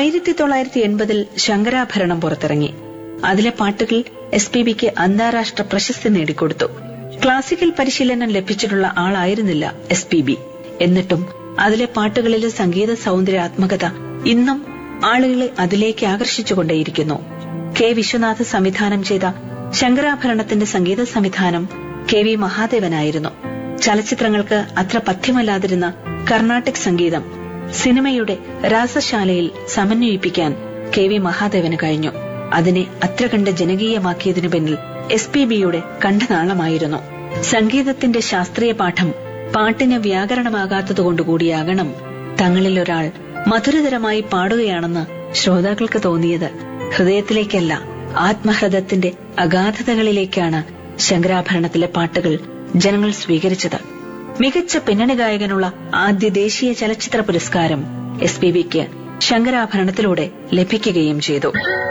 ആയിരത്തി തൊള്ളായിരത്തി എൺപതിൽ ശങ്കരാഭരണം പുറത്തിറങ്ങി അതിലെ പാട്ടുകൾ എസ് പി ബിക്ക് അന്താരാഷ്ട്ര പ്രശസ്തി നേടിക്കൊടുത്തു ക്ലാസിക്കൽ പരിശീലനം ലഭിച്ചിട്ടുള്ള ആളായിരുന്നില്ല എസ് പി ബി എന്നിട്ടും അതിലെ പാട്ടുകളിലെ സംഗീത സൗന്ദര്യാത്മകത ഇന്നും ആളുകളെ അതിലേക്ക് ആകർഷിച്ചുകൊണ്ടേയിരിക്കുന്നു കെ വിശ്വനാഥ് സംവിധാനം ചെയ്ത ശങ്കരാഭരണത്തിന്റെ സംഗീത സംവിധാനം കെ വി മഹാദേവനായിരുന്നു ചലച്ചിത്രങ്ങൾക്ക് അത്ര പഥ്യമല്ലാതിരുന്ന കർണാട്ടിക് സംഗീതം സിനിമയുടെ രാസശാലയിൽ സമന്വയിപ്പിക്കാൻ കെ വി മഹാദേവന് കഴിഞ്ഞു അതിനെ അത്ര കണ്ട് ജനകീയമാക്കിയതിനു പിന്നിൽ എസ് പി ബിയുടെ കണ്ഠനാളമായിരുന്നു സംഗീതത്തിന്റെ ശാസ്ത്രീയ പാഠം പാട്ടിന് വ്യാകരണമാകാത്തതുകൊണ്ടുകൂടിയാകണം തങ്ങളിൽ ഒരാൾ മധുരതരമായി പാടുകയാണെന്ന് ശ്രോതാക്കൾക്ക് തോന്നിയത് ഹൃദയത്തിലേക്കല്ല ആത്മഹൃദത്തിന്റെ അഗാധതകളിലേക്കാണ് ശങ്കരാഭരണത്തിലെ പാട്ടുകൾ ജനങ്ങൾ സ്വീകരിച്ചത് മികച്ച പിന്നണി ഗായകനുള്ള ആദ്യ ദേശീയ ചലച്ചിത്ര പുരസ്കാരം എസ് പി ബിക്ക് ശങ്കരാഭരണത്തിലൂടെ ലഭിക്കുകയും ചെയ്തു